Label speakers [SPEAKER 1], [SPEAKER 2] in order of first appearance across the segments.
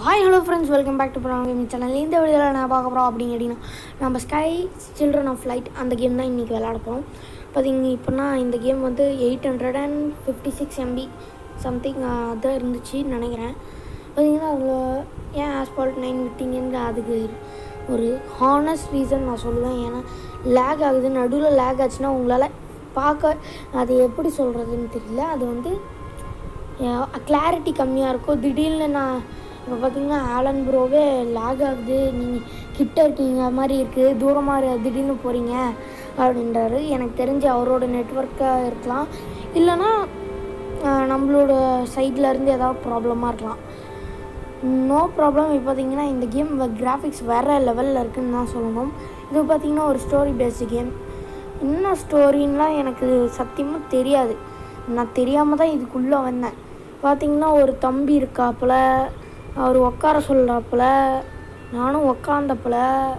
[SPEAKER 1] Hi hello friends welcome back to prank gaming channel இந்த வீடியோவில் நான் பார்க்க போகிறோம் அப்படின்னு கேட்டிங்கன்னா நம்ம ஸ்கை சில்ட்ரன் ஆஃப் லைட் அந்த கேம் தான் இன்றைக்கி விளையாட போகிறோம் பார்த்தீங்க இப்போனா இந்த கேம் வந்து eight hundred and fifty six MB something அதான் இருந்துச்சுன்னு நினைக்கிறேன் பார்த்தீங்கன்னா அதில் ஏன் ஆஸ்பால்ட் நைன் விட்டீங்கன்னு அதுக்கு ஒரு ஹானஸ்ட் ரீசன் நான் சொல்லுவேன் ஏன்னா லேக் ஆகுது நடுவில் லேக் ஆச்சுன்னா உங்களால் பார்க்க அது எப்படி சொல்கிறதுன்னு தெரியல அது வந்து கிளாரிட்டி கம்மியாக இருக்கும் திடீர்னு நான் இப்போ பார்த்தீங்கன்னா ஆலன் ப்ரோவே லேக் ஆகுது நீங்கள் கிட்ட இருக்கீங்க மாதிரி இருக்குது தூரமாக இரு- திடீர்னு போகிறீங்க அப்படின்றாரு எனக்கு தெரிஞ்சு அவரோட நெட்ஒர்க்காக இருக்கலாம் இல்லைன்னா ஆஹ், நம்மளோட சைடில் இருந்து ஏதாவது ப்ராப்ளமாக இருக்கலாம் நோ ப்ராப்ளம் இப்போ பார்த்தீங்கன்னா இந்த கேம் கிராஃபிக்ஸ் வேறு லெவலில் இருக்குன்னு தான் சொல்லணும் இது பார்த்தீங்கன்னா ஒரு ஸ்டோரி பேஸ்டு கேம் என்ன ஸ்டோரின்லாம் எனக்கு சத்தியமாக தெரியாது நான் தெரியாமல் தான் இதுக்குள்ளே வந்தேன் பார்த்தீங்கன்னா ஒரு தம்பி இருக்காப்புல அவர் உட்கார சொல்கிறாப்புல நானும் உக்காந்தப்புல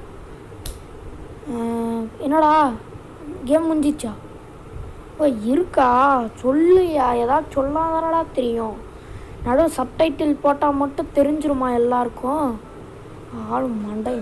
[SPEAKER 1] ஆஹ், என்னடா கேம் முடிஞ்சிச்சா ஓ இருக்கா சொல்லுயா ஏதாவது சொல்லாதானடா தெரியும் நடுவு சப்டைட்டில் போட்டால் மட்டும் தெரிஞ்சிருமா எல்லாருக்கும் ஆள் மண்டை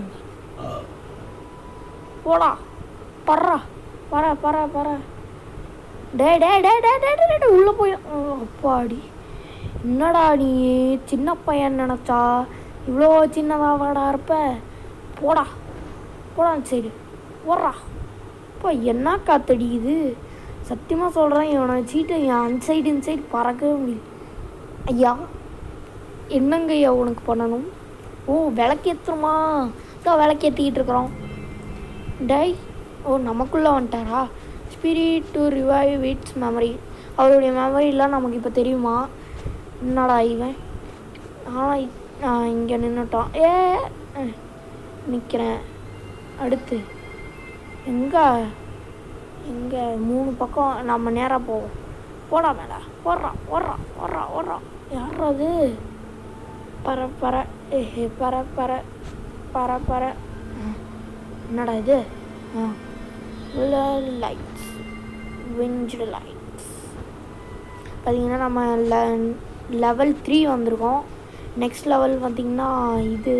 [SPEAKER 1] போடா பர்றா பர பர பர டே டே டே டே டே டே, டே, டே உள்ளே போய் ஓ, அப்பாடி என்னடா நீ சின்ன பையன் நினச்சா இவ்வளோ சின்னதாவாடா இருப்ப போடா போடா அந்த சைடு போடுறா இப்போ என்ன காத்தடிக்குது சத்தியமாக சொல்கிறேன் இவனை வச்சுக்கிட்டு என் அந்த சைடு இந்த சைடு பறக்கவே முடியல ஐயா என்னங்க ஐயா உனக்கு பண்ணணும் ஓ விளக்கேற்றுமா இதோ விளக்கேற்றிக்கிட்டு இருக்கிறோம் டை ஓ நமக்குள்ளே வந்துட்டாரா spirit to revive its memory அவருடைய மெமரிலாம் நமக்கு இப்போ தெரியுமா என்னடா இவன் ஆனால் நான் இங்கே நின்றுட்டான் ஏ நிற்கிறேன் அடுத்து எங்கே எங்கே மூணு பக்கம் நம்ம நேராக போவோம் போடா மேடா ஓடுறான் ஓடுறான் ஓடுறான் ஓடுறான் யார் அது பர பர ஏஹே பர பர பர பர ம். என்னடா இது ஆ லைட்ஸ் விஞ்சுடு லைட்ஸ் பார்த்தீங்கன்னா நம்ம லெவல் த்ரீ வந்திருக்கோம் நெக்ஸ்ட் லெவல் பார்த்தீங்கன்னா இது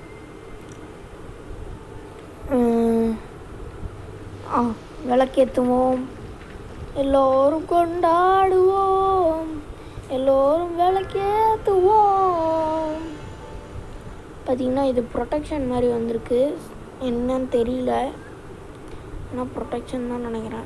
[SPEAKER 1] ம், ஆ விளக்கேற்றுவோம் எல்லோரும் கொண்டாடுவோம் எல்லோரும் விளக்கேற்றுவோம் பார்த்தீங்கன்னா இது ப்ரொடெக்ஷன் மாதிரி வந்திருக்கு என்னன்னு தெரியல ஆனால் ப்ரொடெக்ஷன் தான் நினைக்கிறேன்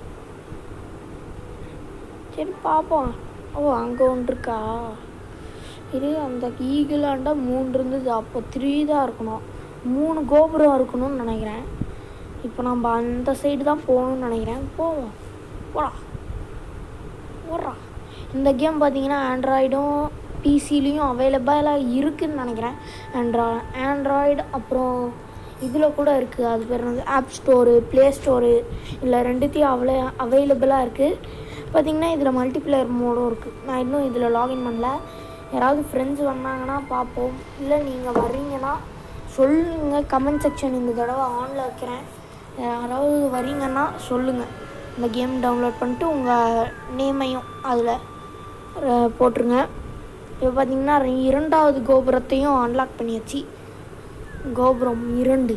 [SPEAKER 1] சரி பார்ப்போம் ஓ அங்கே ஒன்று இருக்கா இது அந்த ஈகிளாண்டா மூணு இருந்தது அப்போ த்ரீ தான் இருக்கணும் மூணு கோபுரம் இருக்கணும்னு நினைக்கிறேன் இப்போ நம்ம அந்த சைடு தான் போகணும்னு நினைக்கிறேன் போவோம் போடா போடுறா இந்த கேம் பார்த்தீங்கன்னா ஆண்ட்ராய்டும் பிசிலையும் அவைலபிளாக இருக்குதுன்னு நினைக்கிறேன் ஆண்ட்ரா ஆண்ட்ராய்டு அப்புறம் இதில் கூட இருக்குது அது பேர் வந்து ஆப் ஸ்டோரு ப்ளே ஸ்டோரு இல்லை ரெண்டுத்தையும் அவ்வளோ அவைலபிளாக இருக்குது பார்த்தீங்கன்னா இதில் மல்டிப்ளேயர் மோடும் இருக்குது நான் இன்னும் இதில் லாகின் பண்ணல யாராவது ஃப்ரெண்ட்ஸ் வந்தாங்கன்னா பார்ப்போம் இல்லை நீங்கள் வர்றீங்கன்னா சொல்லுங்கள் கமெண்ட் செக்ஷன் இந்த தடவை ஆனில் வைக்கிறேன் யாராவது வரீங்கன்னா சொல்லுங்கள் இந்த கேம் டவுன்லோட் பண்ணிட்டு உங்கள் நேமையும் அதில் அஹ், போட்டுருங்க இப்போ பார்த்தீங்கன்னா ரெ- இரண்டாவது கோபுரத்தையும் அன்லாக் பண்ணியாச்சு கோபுரம் இரண்டு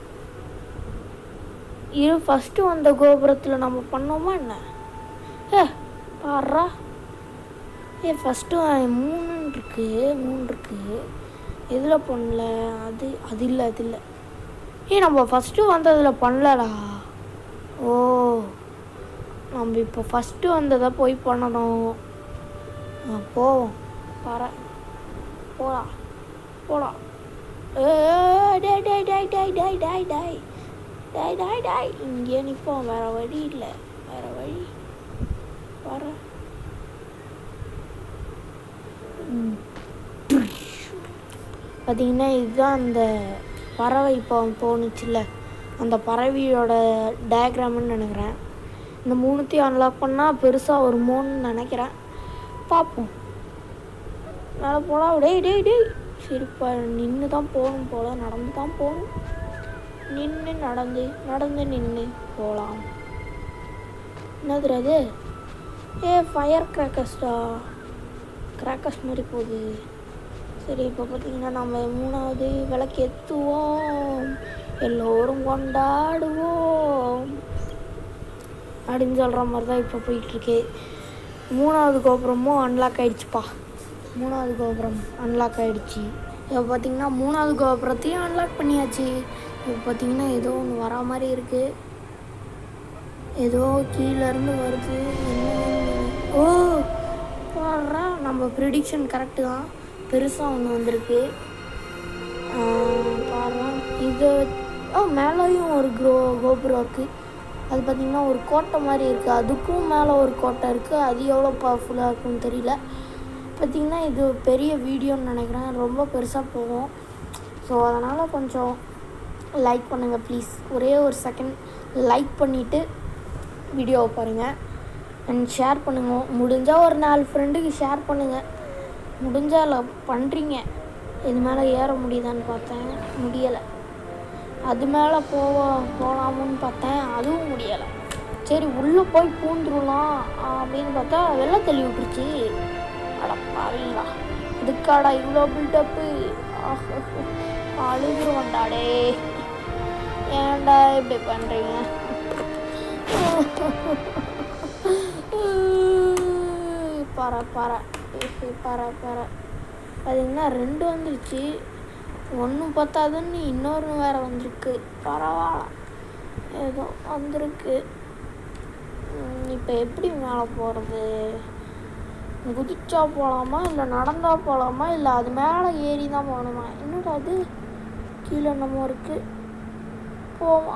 [SPEAKER 1] இரு ஃபஸ்ட்டு வந்த கோபுரத்தில் நம்ம பண்ணோமா என்ன ஏ பாடுறா ஏ ஃபஸ்ட்டு மூணு இருக்கு மூணு இருக்கு எதில் பண்ணல அது அது இல்லை அது இல்லை ஏ நம்ம ஃபஸ்ட்டு வந்ததில் பண்ணலடா ஓ நம்ம இப்போ ஃபஸ்ட்டு வந்ததை போய் பண்ணணும் ஆ, போவோம் வர போடா போடா ஏ டே டே டே டே டே டே டே டே டே டே இங்கே நிற்போம் வேற வழி இல்லை வேற வழி வர ம். பார்த்தீங்கன்னா இதுதான் அந்த பறவை இப்போ போணுச்சுல்ல அந்த பறவையோட டயக்ராம்னு நினைக்கிறேன் இந்த மூணுத்தையும் அன்லாக் பண்ணால் பெருசாக வருமோன்னு நினைக்கிறேன் பார்ப்போம் மேலே போலாம் டேய் டேய் டேய் சரிப்பா நின்று தான் போகணும் போல நடந்து தான் போகணும் நின்று நடந்து நடந்து நின்று போகலாம் என்னது அது ஏ ஃபயர் கிராக்கர்ஸ்டா கிராக்கர்ஸ் மாதிரி போகுது சரி இப்போ பார்த்தீங்கன்னா நம்ம மூணாவது விளக்கேற்றுவோம் எல்லோரும் கொண்டாடுவோம் அப்படின்னு சொல்கிற மாதிரி தான் இப்போ போயிட்டுருக்கு மூணாவது கோபுரமும் அன்லாக் ஆயிடுச்சுப்பா மூணாவது கோபுரம் அன்லாக் ஆயிடுச்சு இப்போ பார்த்தீங்கன்னா மூணாவது கோபுரத்தையும் அன்லாக் பண்ணியாச்சு இப்போ பார்த்தீங்கன்னா ஏதோ ஒன்று வரா மாதிரி இருக்குது ஏதோ கீழே இருந்து வருது என்னன்னு ஓ பாடுறா நம்ம ப்ரிடிக்ஷன் கரெக்டு தான் பெருசாக ஒன்று வந்திருக்கு பாடுறா இது ஓ மேலேயும் ஒரு க்ரோ கோபுரம் இருக்குது அது பார்த்திங்கன்னா ஒரு கோட்டை மாதிரி இருக்குது அதுக்கும் மேலே ஒரு கோட்டை இருக்குது அது எவ்வளோ பவர்ஃபுல்லாக இருக்குன்னு தெரியல பார்த்திங்கன்னா இது பெரிய வீடியோன்னு நினைக்கிறேன் ரொம்ப பெருசாக போகும் ஸோ அதனால் கொஞ்சம் லைக் பண்ணுங்கள் ப்ளீஸ் ஒரே ஒரு செகண்ட் லைக் பண்ணிவிட்டு வீடியோவை பாருங்கள் அண்ட் ஷேர் பண்ணுங்கள் முடிஞ்சால் ஒரு நாலு ஃப்ரெண்டுக்கு ஷேர் பண்ணுங்கள் முடிஞ்சால் இல்லை பண்ணுறீங்க இது மேலே ஏற முடியுதான்னு பார்த்தேன் முடியலை அது மேலே போவ போகலாமுன்னு பார்த்தேன் அதுவும் முடியலை சரி உள்ளே போய் பூந்துருலாம் அப்படின்னு பார்த்தா வெள்ளை தள்ளி விட்டுருச்சு அட பாவீங்களா இதுக்காடா இவ்வளோ பில்டப்பு அழுகுருவண்டாடே ஏன்டா இப்படி பண்ணுறீங்க பர பர பர பர பார்த்தீங்கன்னா ரெண்டு வந்துருச்சு ஒன்று பத்தாதுன்னு இன்னொரு வேறு வந்திருக்கு பரவாயில்ல ஏதோ வந்திருக்கு இப்போ எப்படி மேலே போகிறது குதிச்சா போகலாமா இல்லை நடந்தா போகலாமா இல்லை அது மேலே ஏறி தான் போகணுமா என்னடா அது கீழே என்னமோ இருக்குது போமா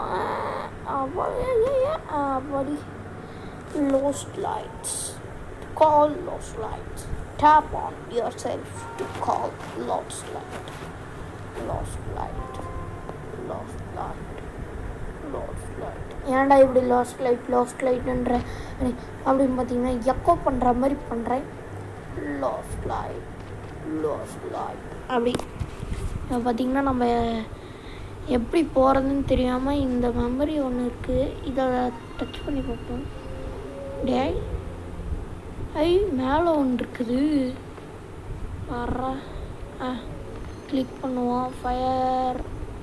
[SPEAKER 1] அப்படி lost lights call lost lights tap on yourself to call lost light lost light lost light lost light ஏன்டா இப்படி லாஸ்ட் லைட் லாஸ்ட் லைட்ன்ற அப்படின்னு பார்த்தீங்கன்னா எக்கோ பண்ணுற மாதிரி பண்ணுறேன் லாஸ்ட் லைட் லாஸ்ட் லைட் அப்படி இப்போ பார்த்தீங்கன்னா நம்ம எப்படி போகிறதுன்னு தெரியாமல் இந்த மெமரி ஒன்று இருக்குது இதை டச் பண்ணி பார்ப்போம் டேய் ஐ மேலே ஒன்று இருக்குது வர்றா ஆ கிளிக் பண்ணுவோம் ஃபயர்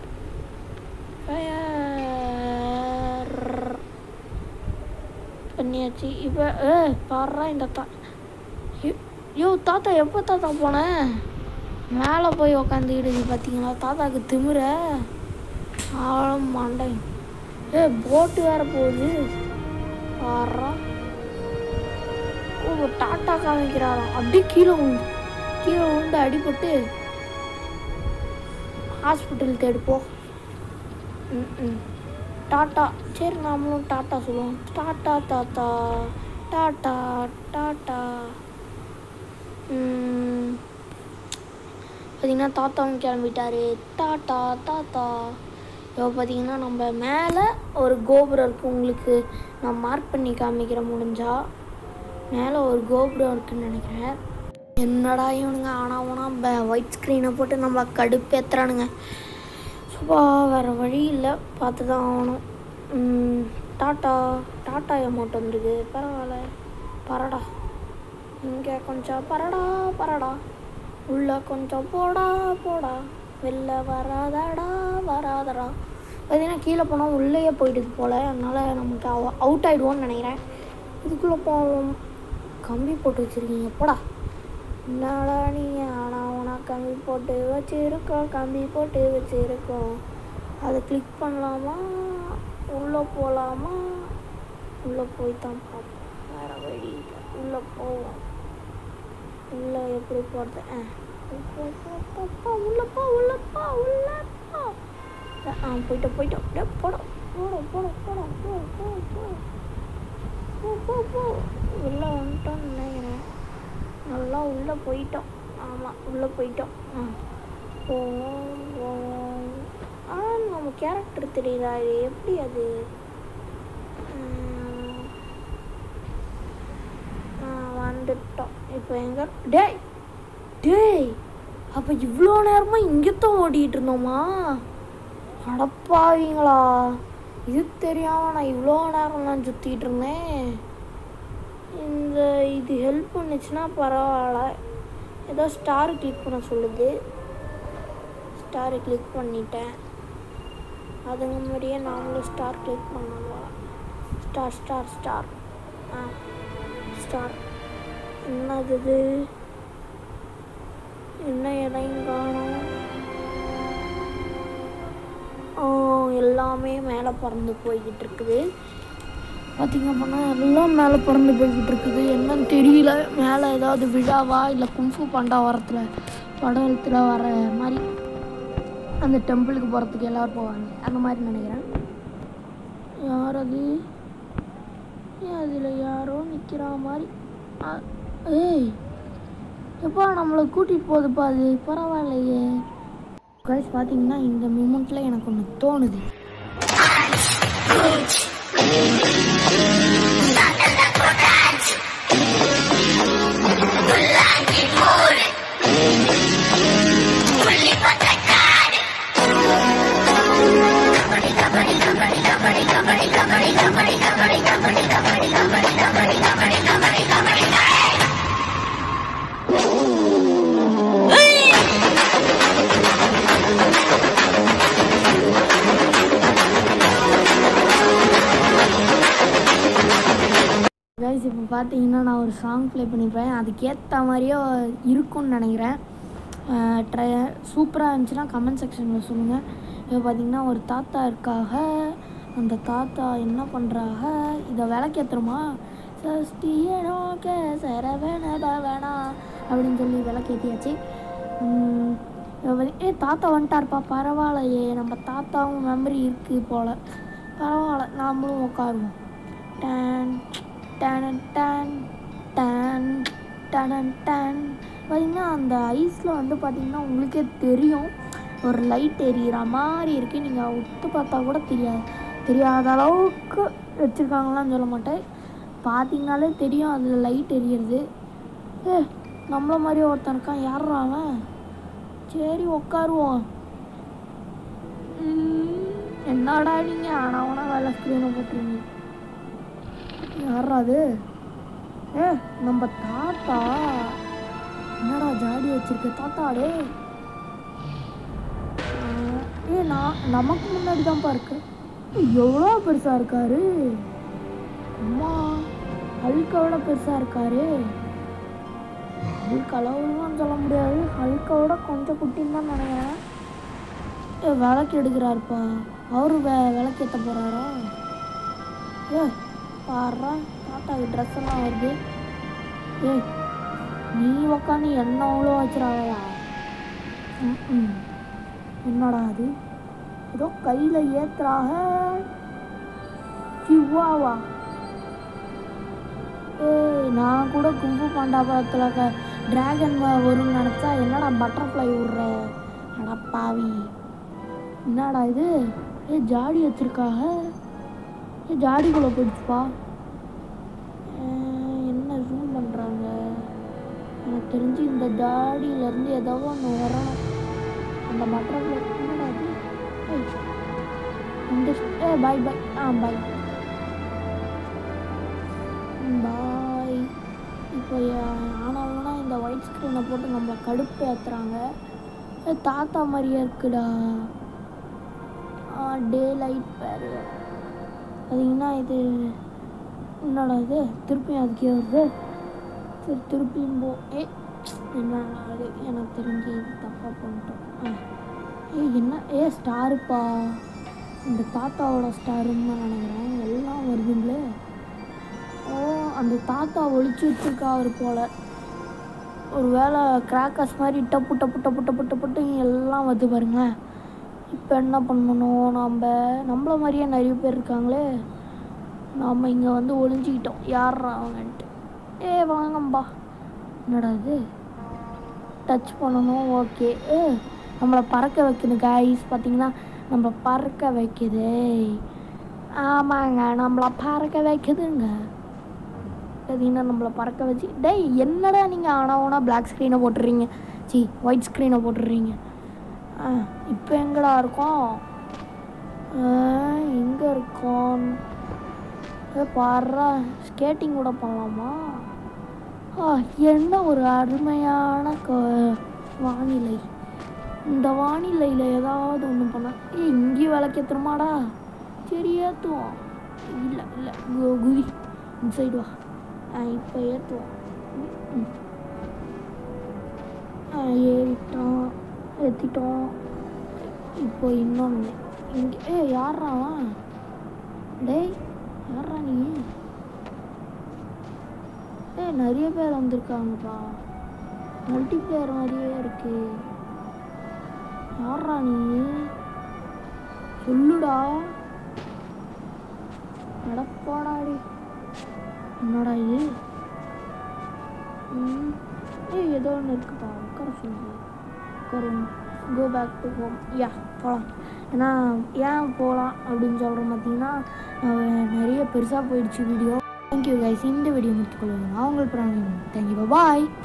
[SPEAKER 1] ஃபயர் பண்ணியாச்சு இப்போ ஏ பாடுறா இந்த தா ஐயோ, ஐயோ தாத்தா எப்போ தாத்தா போனேன் மேலே போய் உக்காந்துக்கிடுது பார்த்தீங்களா தாத்தாக்கு திமிர ஆழம் மண்டை ஏ போட்டு வேற போகுது பாடுறா ஓ டாட்டா காமிக்கிறாராம் அப்படியே கீழே விழுந்து கீழே விழுந்து அடிபட்டு ஹாஸ்பிட்டல் தேடிப்போம் ம் டாட்டா சரி நாமளும் டாட்டா சொல்லுவோம் டாட்டா தாத்தா டாட்டா டாட்டா ம், பார்த்தீங்கன்னா தாத்தாவும் கிளம்பிட்டாரு டாட்டா தாத்தா இப்போ பார்த்தீங்கன்னா நம்ம மேலே ஒரு கோபுரம் இருக்குது உங்களுக்கு நான் மார்க் பண்ணி காமிக்கிறேன் முடிஞ்சா மேலே ஒரு கோபுரம் இருக்குன்னு நினைக்கிறேன் என்னடா இவனுங்க ஆனால் ஓனா ஒயிட் ஸ்க்ரீனை போட்டு நம்ம கடுப்பேத்துறானுங்க சுபா வேறு வழி இல்லை பார்த்து தான் ஆகணும் ம், டாட்டா டாட்டா அமௌண்ட் வந்துருக்கு பரவாயில்ல பரடா இங்கே கொஞ்சம் பரடா பரடா உள்ள கொஞ்சம் போடா போடா வெளில வராதடா வராதடா பார்த்தீங்கன்னா கீழே போனால் உள்ளேயே போயிடுது போல் அதனால் நமக்கு அவுட் ஆகிடுவோன்னு நினைக்கிறேன் இதுக்குள்ளே போவோம் கம்பி போட்டு வச்சுருக்கீங்க போடா என்னடா நீ ஆனால் உனா கம்பி போட்டு வச்சுருக்கோம் கம்பி போட்டு வச்சுருக்கோம் அதை கிளிக் பண்ணலாமா உள்ளே போகலாமா உள்ளே போய் தான் பார்ப்போம் வேறு வழி இல்லை உள்ளே போவோம் உள்ளே எப்படி போகிறது ஆ போ, போ, போ, போ, உள்ளே போ உள்ளே போ உள்ளே போ ஆ போயிட்டோம் போயிட்டோம் அப்படியே போடும் போடும் போடும் போடும் போ போ போ போ போ போ உள்ளே வந்துட்டோம்னு நினைக்கிறேன் நல்லா உள்ளே போயிட்டோம் ஆமாம் உள்ளே போயிட்டோம் ஆ போவோம் போவோம் ஆ நம்ம கேரக்டர் தெரியல இது எப்படி அது ம், ஆ, வந்துட்டோம் இப்போ எங்க டேய் டேய் அப்போ இவ்வளோ நேரமாக இங்கேத்தான் ஓடிட்டு இருந்தோமா அடப்பாவீங்களா இது தெரியாமல் நான் இவ்வளோ நேரம்லாம் சுற்றிட்டு இருந்தேன் இந்த இது ஹெல்ப் பண்ணுச்சுன்னா பரவாயில்ல ஏதோ ஸ்டார் கிளிக் பண்ண சொல்லுது ஸ்டாரை கிளிக் பண்ணிட்டேன் அதுங்க மாதிரியே நாமளும் ஸ்டார் கிளிக் பண்ணலாம் ஸ்டார் ஸ்டார் ஸ்டார் ஆ ஸ்டார் என்னது இது என்ன எதையும் காணும் ஓ எல்லாமே மேலே பறந்து போய்கிட்டு இருக்குது பார்த்திங்க அப்படின்னா எல்லாம் மேலே பறந்து போய்கிட்டு இருக்குது என்னன்னு தெரியல மேலே ஏதாவது விழாவா இல்லை கும்ஃபு பாண்டா வரத்தில் படத்தில் வர மாதிரி அந்த டெம்பிளுக்கு போகிறதுக்கு எல்லோரும் போவாங்க அந்த மாதிரி நினைக்கிறேன் யார் அது ஏன் அதில் யாரோ நிற்கிற மாதிரி ஆ, ஏய் எப்பா நம்மளை கூட்டிகிட்டு போகுதுப்பா அது பரவாயில்லையே கைஸ் பார்த்தீங்கன்னா இந்த மூமெண்ட்டில் எனக்கு ஒன்று தோணுது கைஸ் இப்போ பார்த்தீங்கன்னா நான் ஒரு சாங் ப்ளே பண்ணியிருப்பேன் அதுக்கேற்ற மாதிரியே இருக்கும்னு நினைக்கிறேன் ட்ரை சூப்பராக இருந்துச்சுன்னா கமெண்ட் செக்ஷனில் சொல்லுங்கள் இப்போ பார்த்தீங்கன்னா ஒரு தாத்தா இருக்காக அந்த தாத்தா என்ன பண்ணுறாக இதை விளக்கேற்றுறோமா சஷ்டிய நோக்க சரவண பவனா அப்படின்னு சொல்லி விளக்கேற்றியாச்சு உம், இப்ப பாத்தி- ஏ தாத்தா வந்துட்டார்ப்பா பரவாயில்லையே நம்ம தாத்தாவும் மெமரி இருக்குது போல் பரவாயில்ல நாமளும் உட்காருவோம் டான் டான் டான் டான் டான் டான் பார்த்தீங்கன்னா அந்த ஐஸில் வந்து பார்த்தீங்கன்னா உங்களுக்கே தெரியும் ஒரு லைட் எரியிற மாதிரி இருக்குது நீங்கள் உத்து பார்த்தா கூட தெரியாது தெரியாத அளவுக்கு வச்சுருக்காங்களான்னு சொல்ல மாட்டேன் பார்த்தீங்கனாலே தெரியும் அதில் லைட் எரியிறது ஏ நம்மள மாதிரி ஒருத்தன் இருக்கான் யார்ரா அவன் சரி உட்காருவோம் ம், என்னடா நீங்கள் ஆனவனா வேலை ஸ்க்ரீனை போட்டுருங்க யாரா அது ஏ நம்ம தாத்தா என்னடா ஜாடி வச்சிருக்க தாத்தா டே ஏ நான் நமக்கு முன்னாடி தான்ப்பா இருக்கு எவ்வளோ பெருசாக இருக்காரு அம்மா ஹல்கை விட பெருசாக இருக்காரு ஹல்க் அளவுலாம் சொல்ல முடியாது ஹல்கை விட கொஞ்சம் குட்டின்னு தான் நினைக்கிறேன் ஏ விளக்கு எடுக்கிறாருப்பா அவரு வே விளக்கேற்ற போகிறாரா ஏ பாடுறா தாத்தாக்கு ட்ரெஸ் எல்லாம் வருது ஏய் நீ உக்காந்து என்ன அவ்வளோ வச்சுறாயா ம் என்னடா அது ஏதோ கையில் ஏத்துறாக சிவாவா ஏய் நான் கூட கும்பு பாண்டா படத்தில் க டிராகன் வரும்னு நினச்சா என்னடா பட்டர்ஃப்ளை விட்ற அட பாவி என்னடா இது ஏ ஜாடி வச்சிருக்காக ஏ ஜாடிக்குள்ளே போயிடுச்சுப்பா அஹ் என்ன ஜூம் பண்ணுறாங்க எனக்கு தெரிஞ்சு இந்த ஜாடியிலேருந்து ஏதோ ஒன்று வரணும் அந்த பட்டர்ஃப்ளை என்னடா இது ஏய், இந்த ஏ பாய் பாய் ஆ பாய் பாய் இப்போ ஆனவங்கன்னா இந்த ஒயிட் ஸ்க்ரீனை போட்டு நம்மளை கடுப்பு ஏற்றுறாங்க தாத்தா மாதிரியே இருக்குடா டே லைட் பேர் பார்த்தீங்கன்னா இது என்னடா இது திருப்பியும் அதுக்கே வருது சரி திருப்பியும் போ ஏ என்னடா அது எனக்கு தெரிஞ்சு இது தப்பாக பண்ணிட்டோம் ஆ ஏ என்ன ஏ ஸ்டாருப்பா இந்த தாத்தாவோட ஸ்டாருன்னு நான் நினைக்கிறேன் எல்லாம் வருதுங்களே ஓ அந்த தாத்தா ஒளிச்சு வச்சிருக்கா அவர் போல ஒரு வேளை கிராக்கர்ஸ் மாதிரி டப்பு டப்பு டப்பு டப்பு டப்பு டப்பு எல்லாம் வருது பாருங்களேன் இப்போ என்ன பண்ணணும் நாம் நம்மள மாதிரியே நிறைய பேர் இருக்காங்களே நாம் இங்கே வந்து ஒளிஞ்சிக்கிட்டோம் யார்ரா அவங்கன்ட்டு ஏ வாங்கம்பா என்னடா இது டச் பண்ணணும் ஓகே ஏ நம்மளை பறக்க வைக்குது காய்ஸ் பார்த்தீங்கன்னா நம்ம பறக்க வைக்குது ஆமாங்க நம்மளை பறக்க வைக்குதுங்க பார்த்தீங்கன்னா நம்மளை பறக்க வச்சு டேய் என்னடா நீங்கள் ஆனவனா பிளாக் ஸ்க்ரீனை போட்டுறீங்க சி ஒயிட் ஸ்க்ரீனை போட்டுடுறீங்க ஆ இப்போ எங்கடா இருக்கோம் எங்கே இருக்கோம் ஏ பாடுறா ஸ்கேட்டிங் கூட பண்ணலாமா ஆ, என்ன ஒரு அருமையான க வானிலை இந்த வானிலையில் ஏதாவது ஒன்று பண்ணால் ஏ இங்கேயும் விளக்கேற்றுமாடா சரி ஏற்றுவோம் இல்லை இல்லை கு- குதி இந்த சைடு வா ஆ இப்போ ஏற்றுவோம் ஏறிட்டோம் ஏற்றிட்டோம் இப்போ இன்னொன்று இங்கே ஏ யாரா அவன்? டேய் யாரா நீ ஏ நிறைய பேர் வந்திருக்காங்கப்பா மல்டிப்ளேயர் மாதிரியே இருக்கு யாரா நீ சொல்லுடா நடப்பாடாடி என்னடா இது ம் ஏய் ஏதோ ஒன்று இருக்குப்பா உட்கார சொல்லுங்க உட்காருங்க கோ பேக் டு ஹோம் யா போகலாம் ஏன்னா ஏன் போகலாம் அப்படின்னு சொல்கிறோம் பார்த்தீங்கன்னா அஹ், நிறைய பெருசாக போயிடுச்சு வீடியோ தேங்க்யூ கைஸ் இந்த வீடியோ முடித்துக்கொள்ளுங்க நான் உங்கள் பிராணி தேங்க்யூ பாய்